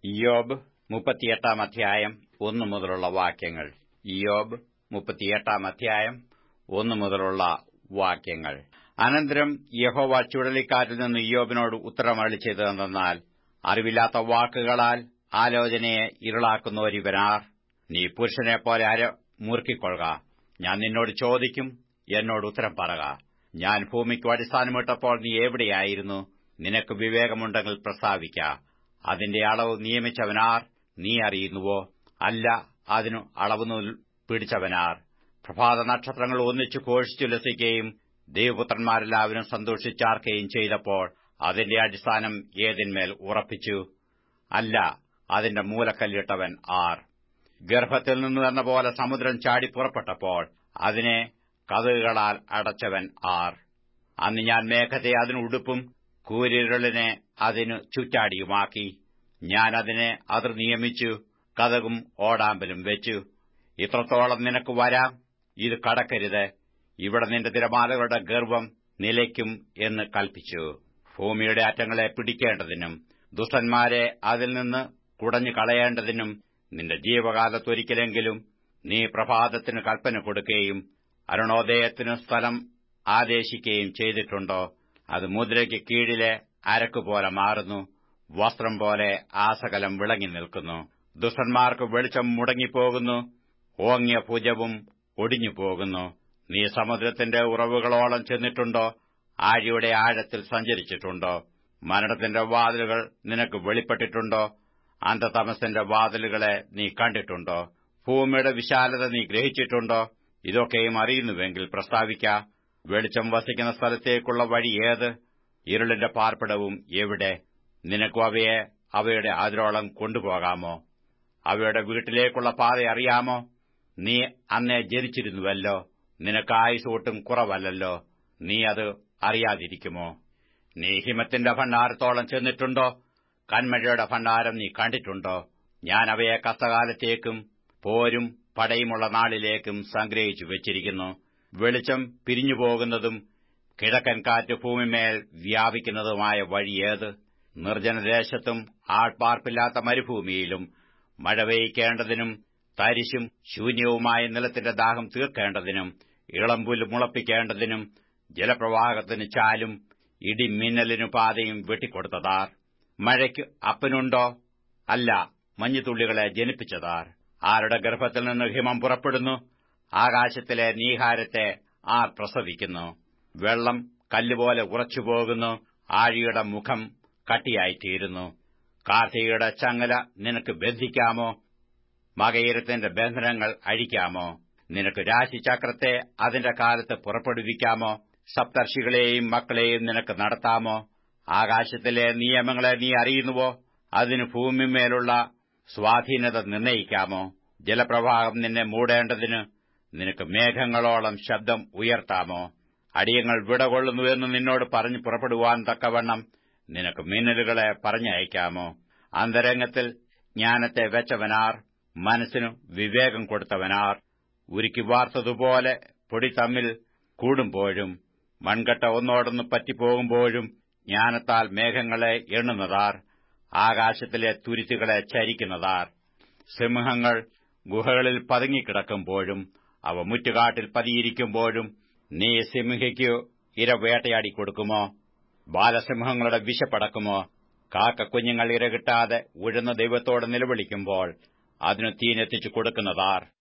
ഇയോബ് മുപ്പത്തിയെട്ടാം അധ്യായം ഒന്നു മുതലുള്ള വാക്യങ്ങൾ ഇയോബ് മുപ്പത്തിയെട്ടാം അധ്യായം ഒന്നു മുതലുള്ള വാക്യങ്ങൾ അനന്തരം യഹോവ ചുഴലിക്കാറ്റിൽ നിന്ന് ഇയോബിനോട് ഉത്തരമരളി ചെയ്തതെന്നാൽ അറിവില്ലാത്ത വാക്കുകളാൽ ആലോചനയെ ഇരുളാക്കുന്നവരിവനാർ നീ പുരുഷനെപ്പോലെ അര മുറുക്കിക്കൊള്ളുക ഞാൻ നിന്നോട് ചോദിക്കും എന്നോട് ഉത്തരം പറക ഞാൻ ഭൂമിക്ക് അടിസ്ഥാനമിട്ടപ്പോൾ നീ എവിടെയായിരുന്നു നിനക്ക് വിവേകമുണ്ടെങ്കിൽ പ്രസ്താവിക്ക അതിന്റെ അളവ് നിയമിച്ചവനാർ നീ അറിയുന്നുവോ അല്ല അതിനു അളവുനൂൽ പിടിച്ചവനാർ പ്രഭാത നക്ഷത്രങ്ങൾ ഒന്നിച്ചു ഘോഷിച്ചുല്ലസിക്കുകയും ദൈവപുത്രന്മാരെല്ലാവരും സന്തോഷിച്ചാർക്കുകയും ചെയ്തപ്പോൾ അതിന്റെ അടിസ്ഥാനം ഏതിന്മേൽ ഉറപ്പിച്ചു അല്ല അതിന്റെ മൂലക്കല്ലിട്ടവൻ ആർ ഗർഭത്തിൽ നിന്ന് എന്ന പോലെ സമുദ്രം ചാടി പുറപ്പെട്ടപ്പോൾ അതിനെ കഥകുകളാൽ അടച്ചവൻ ആർ അന്ന് ഞാൻ മേഘത്തെ അതിന് ഉടുപ്പും കൂരിരുളിനെ അതിനു ചുറ്റാടിയുമാക്കി ഞാൻ അതിനെ അതിർ നിയമിച്ചു കഥകും ഓടാമ്പലും വെച്ചു ഇത്രത്തോളം നിനക്ക് വരാം ഇത് കടക്കരുത് ഇവിടെ നിന്റെ തിരമാലകളുടെ ഗർവം നിലയ്ക്കും എന്ന് കൽപ്പിച്ചു ഭൂമിയുടെ അറ്റങ്ങളെ പിടിക്കേണ്ടതിനും ദുഷ്ടന്മാരെ അതിൽ നിന്ന് കുടഞ്ഞു കളയേണ്ടതിനും നിന്റെ ജീവകാലത്തൊരിക്കലെങ്കിലും നീ പ്രഭാതത്തിന് കൽപ്പന കൊടുക്കുകയും അരുണോദയത്തിനു സ്ഥലം ആദേശിക്കുകയും ചെയ്തിട്ടുണ്ടോ അത് മുദ്രയ്ക്ക് കീഴിലെ അരക്കുപോലെ മാറുന്നു വസ്ത്രം പോലെ ആസകലം വിളങ്ങി നിൽക്കുന്നു ദുഷ്ടന്മാർക്ക് വെളിച്ചം മുടങ്ങിപ്പോകുന്നു ഓങ്ങിയ ഭുജവും ഒടിഞ്ഞു പോകുന്നു നീ സമുദ്രത്തിന്റെ ഉറവുകളോളം ചെന്നിട്ടുണ്ടോ ആഴിയുടെ ആഴത്തിൽ സഞ്ചരിച്ചിട്ടുണ്ടോ മരണത്തിന്റെ വാതിലുകൾ നിനക്ക് വെളിപ്പെട്ടിട്ടുണ്ടോ അന്ധതമസിന്റെ വാതിലുകളെ നീ കണ്ടിട്ടുണ്ടോ ഭൂമിയുടെ വിശാലത നീ ഗ്രഹിച്ചിട്ടുണ്ടോ ഇതൊക്കെയും അറിയുന്നുവെങ്കിൽ പ്രസ്താവിക്ക വെളിച്ചം വസിക്കുന്ന സ്ഥലത്തേക്കുള്ള വഴി ഏത് ഇരുളിന്റെ പാർപ്പിടവും എവിടെ നിനക്കും അവയെ അവയുടെ അതിരോളം കൊണ്ടുപോകാമോ അവയുടെ വീട്ടിലേക്കുള്ള പാത അറിയാമോ നീ അന്നേ ജനിച്ചിരുന്നുവല്ലോ നിനക്ക് ആയുസ് ഒട്ടും കുറവല്ലല്ലോ നീ അത് അറിയാതിരിക്കുമോ നീ ഹിമത്തിന്റെ ഭണ്ഡാരത്തോളം ചെന്നിട്ടുണ്ടോ കന്മഴയുടെ ഭണ്ഡാരം നീ കണ്ടിട്ടുണ്ടോ ഞാൻ അവയെ കഷ്ടകാലത്തേക്കും പോരും പടയുമുള്ള നാളിലേക്കും സംഗ്രഹിച്ചു വെച്ചിരിക്കുന്നു വെളിച്ചം പിരിഞ്ഞുപോകുന്നതും കിഴക്കൻ കാറ്റ് ഭൂമിമേൽ വ്യാപിക്കുന്നതുമായ വഴിയേത് നിർജ്ജനദേശത്തും ആൾപ്പാർപ്പില്ലാത്ത മരുഭൂമിയിലും മഴ പെയ്ക്കേണ്ടതിനും തരിശും ശൂന്യവുമായ നിലത്തിന്റെ ദാഹം തീർക്കേണ്ടതിനും ഇളമ്പുല് മുളപ്പിക്കേണ്ടതിനും ജലപ്രവാഹത്തിന് ചാലും ഇടിമിന്നലിനു പാതയും വെട്ടിക്കൊടുത്തതാർ മഴയ്ക്ക് അപ്പനുണ്ടോ അല്ല മഞ്ഞുതുള്ളികളെ ജനിപ്പിച്ചതാർ ആരുടെ ഗർഭത്തിൽ നിന്ന് ഹിമം പുറപ്പെടുന്നു ആകാശത്തിലെ നീഹാരത്തെ ആർ പ്രസവിക്കുന്നു വെള്ളം കല്ലുപോലെ ഉറച്ചുപോകുന്നു ആഴിയുടെ മുഖം കട്ടിയായിത്തീരുന്നു കാർത്തികയുടെ ചങ്ങല നിനക്ക് ബന്ധിക്കാമോ മകയിരത്തിന്റെ ബന്ധനങ്ങൾ അഴിക്കാമോ നിനക്ക് രാശിചക്രത്തെ അതിന്റെ കാലത്ത് പുറപ്പെടുവിക്കാമോ സപ്തർഷികളെയും മക്കളെയും നിനക്ക് നടത്താമോ ആകാശത്തിലെ നിയമങ്ങളെ നീ അറിയുന്നുവോ അതിന് ഭൂമിമേലുള്ള സ്വാധീനത നിർണയിക്കാമോ ജലപ്രവാഹം നിന്നെ മൂടേണ്ടതിന് നിനക്ക് മേഘങ്ങളോളം ശബ്ദം ഉയർത്താമോ അടിയങ്ങൾ വിടകൊള്ളുന്നുവെന്ന് നിന്നോട് പറഞ്ഞു പുറപ്പെടുവാൻ തക്കവണ്ണം നിനക്ക് മിന്നലുകളെ പറഞ്ഞയക്കാമോ അന്തരംഗത്തിൽ ജ്ഞാനത്തെ വെച്ചവനാർ മനസ്സിനു വിവേകം കൊടുത്തവനാർ ഉരുക്കി വാർത്തതുപോലെ പൊടി തമ്മിൽ കൂടുമ്പോഴും മൺകട്ട ഒന്നോടൊന്ന് പറ്റിപ്പോകുമ്പോഴും ജ്ഞാനത്താൽ മേഘങ്ങളെ എണ്ണുന്നതാർ ആകാശത്തിലെ തുരുത്തുകളെ ചരിക്കുന്നതാർ സിംഹങ്ങൾ ഗുഹകളിൽ പതുങ്ങിക്കിടക്കുമ്പോഴും അവ മുറ്റുകാട്ടിൽ പതിയിരിക്കുമ്പോഴും നീ സിംഹയ്ക്കു ഇര വേട്ടയാടി കൊടുക്കുമോ ബാലസിംഹങ്ങളുടെ വിശപ്പടക്കുമോ കാക്കക്കുഞ്ഞുങ്ങൾ ഇര കിട്ടാതെ ഉഴുന്ന ദൈവത്തോട് നിലവിളിക്കുമ്പോൾ അതിനു തീനെത്തിച്ചു കൊടുക്കുന്നതാർ